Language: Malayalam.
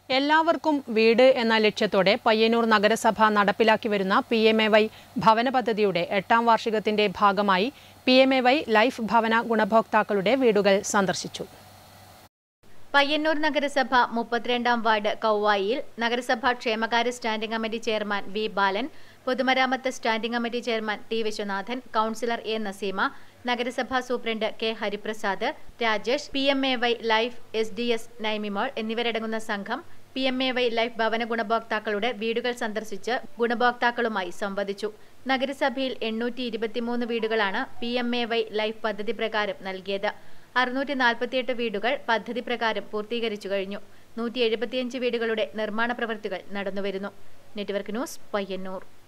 എല്ലാവർക്കും വീട് എന്ന ലക്ഷ്യത്തോടെ പയ്യന്നൂർ നഗരസഭ നടപ്പിലാക്കി വരുന്ന പി എം എ വൈ ഭവന പദ്ധതിയുടെ എട്ടാം വാർഷികത്തിന്റെ ഭാഗമായി P M A Y life ഭവന ഗുണഭോക്താക്കളുടെ വീടുകൾ സന്ദർശിച്ചു പയ്യന്നൂർ നഗരസഭ മുപ്പത്തിരണ്ടാം വാർഡ് കൗവായിയിൽ നഗരസഭാ ക്ഷേമകാര്യ standing committee chairman V Balan പൊതുമരാമത്ത് standing committee chairman T Viswanathan councillor A Naseema നഗരസഭാ superintendent K Hariprasad Rajesh P M A Y life S D S Naimimol എന്നിവരടങ്ങുന്ന സംഘം P M A Y life ഭവന ഗുണഭോക്താക്കളുടെ വീടുകൾ സന്ദർശിച്ച് ഗുണഭോക്താക്കളുമായി സംവദിച്ചു നഗരസഭയിൽ എണ്ണൂറ്റി ഇരുപത്തിമൂന്ന് വീടുകളാണ് P M A Y life പദ്ധതി പ്രകാരം നൽകിയത് അറുന്നൂറ്റി നാൽപ്പത്തിയെട്ട് വീടുകൾ പദ്ധതി പ്രകാരം പൂർത്തീകരിച്ചു കഴിഞ്ഞു നൂറ്റി എഴുപത്തിയഞ്ച് വീടുകളുടെ നിർമ്മാണ പ്രവൃത്തികൾ നടന്നുവരുന്നു നെറ്റ്വർക്ക് ന്യൂസ് പയ്യന്നൂർ